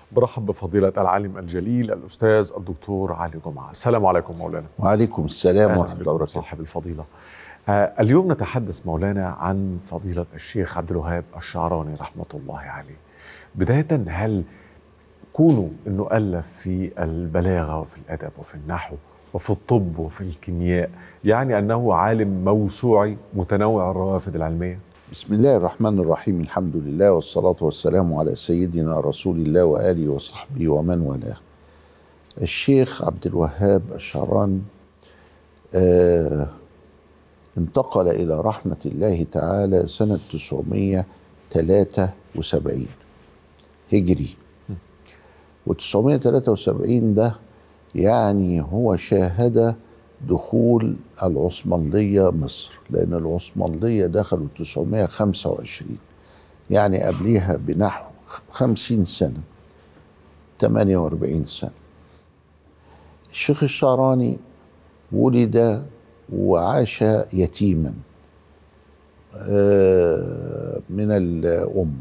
برحب بفضيلة العالم الجليل الأستاذ الدكتور علي جمعة السلام عليكم مولانا وعليكم السلام أهلا ورحمة الله بكم وبركاته صاحب الفضيلة آه اليوم نتحدث مولانا عن فضيلة الشيخ عبد الوهاب الشعراني رحمة الله عليه بداية هل كونه أنه ألف في البلاغة وفي الأدب وفي النحو وفي الطب وفي الكيمياء يعني أنه عالم موسوعي متنوع الروافد العلمية بسم الله الرحمن الرحيم الحمد لله والصلاة والسلام على سيدنا رسول الله وآله وصحبه ومن والاه الشيخ عبد الوهاب الشعراني آه انتقل إلى رحمة الله تعالى سنة 973 هجري و973 ده يعني هو شاهد دخول العثمانية مصر لأن العثمانية دخلوا 925 يعني قبليها بنحو 50 سنة 48 سنة الشيخ الشعراني ولد وعاش يتيما آه، من الأم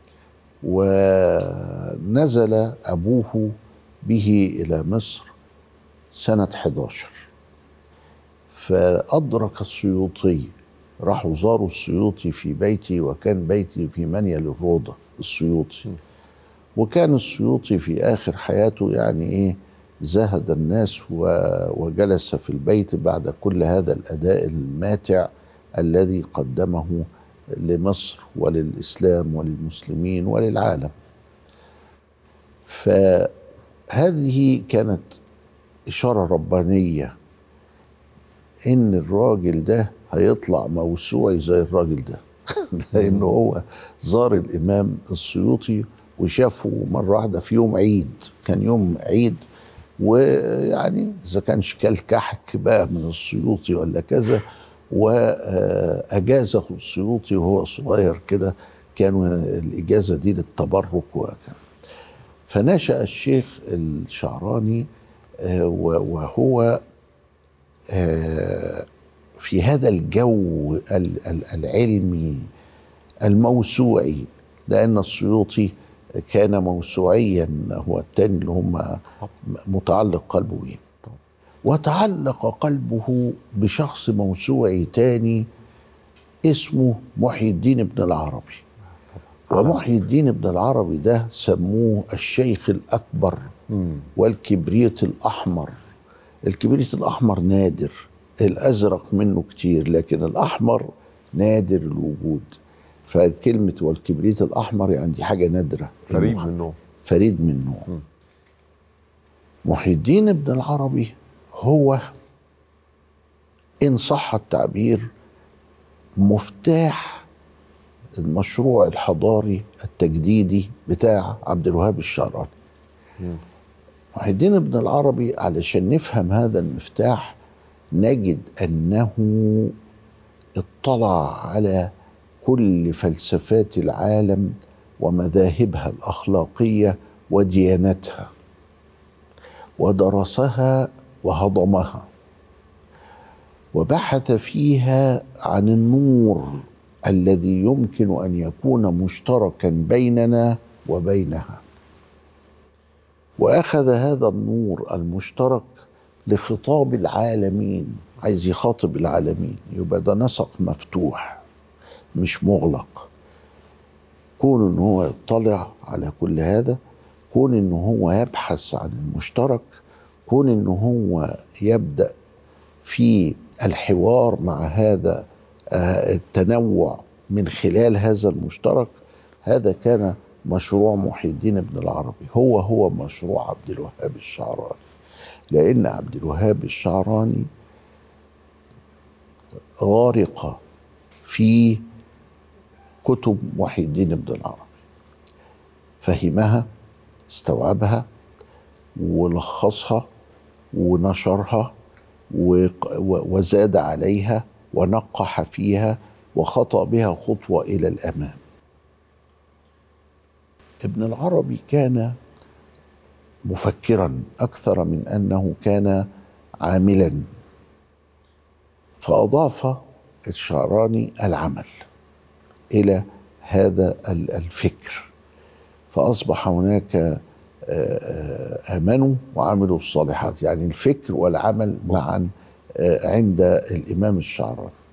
ونزل أبوه به إلى مصر سنة 11 فأدرك السيوطي راحوا زاروا السيوطي في بيتي وكان بيتي في منيل الروضة السيوطي وكان السيوطي في آخر حياته يعني إيه زهد الناس و- وجلس في البيت بعد كل هذا الأداء الماتع الذي قدمه لمصر وللإسلام وللمسلمين وللعالم فهذه كانت إشارة ربانية ان الراجل ده هيطلع موسوعي زي الراجل ده لان هو زار الامام السيوطي وشافه مره واحده في يوم عيد كان يوم عيد ويعني اذا كانش كل كحك بقى من السيوطي ولا كذا واجازه السيوطي وهو صغير كده كانوا الاجازه دي للتبرك وكان فنشا الشيخ الشعراني آه، وهو آه، في هذا الجو ال- ال- العلمي الموسوعي لأن السيوطي كان موسوعيا هو التاني اللي هم متعلق قلبه بيه طبعا. وتعلق قلبه بشخص موسوعي تاني اسمه محي الدين ابن العربي ومحي الدين ابن العربي ده سموه الشيخ الأكبر مم. والكبريت الأحمر الكبريت الأحمر نادر الأزرق منه كتير لكن الأحمر نادر الوجود فكلمة والكبريت الأحمر يعني دي حاجة نادرة فريد إنه منه فريد من نوعه محي الدين ابن العربي هو إن صح التعبير مفتاح المشروع الحضاري التجديدي بتاع عبد الوهاب الشعراني محي الدين ابن العربي علشان نفهم هذا المفتاح نجد انه اطلع على كل فلسفات العالم ومذاهبها الاخلاقيه وديانتها ودرسها وهضمها وبحث فيها عن النور الذي يمكن ان يكون مشتركا بيننا وبينها واخذ هذا النور المشترك لخطاب العالمين عايز يخاطب العالمين يبقى ده نسق مفتوح مش مغلق كون ان هو يطلع على كل هذا كون ان هو يبحث عن المشترك كون ان هو يبدا في الحوار مع هذا آه، التنوع من خلال هذا المشترك هذا كان مشروع محي الدين ابن العربي هو هو مشروع عبد الوهاب الشعراني لأن عبد الوهاب الشعراني غارق في كتب محي الدين ابن العربي فهمها استوعبها ولخصها ونشرها وق- و- وزاد عليها ونقح فيها وخطى بها خطوة إلى الأمام ابن العربي كان مفكرا اكثر من انه كان عاملا فاضاف الشعراني العمل الى هذا ال- الفكر فاصبح هناك آه، آمنوا وعملوا الصالحات يعني الفكر والعمل معا آه، عند الإمام الشعراني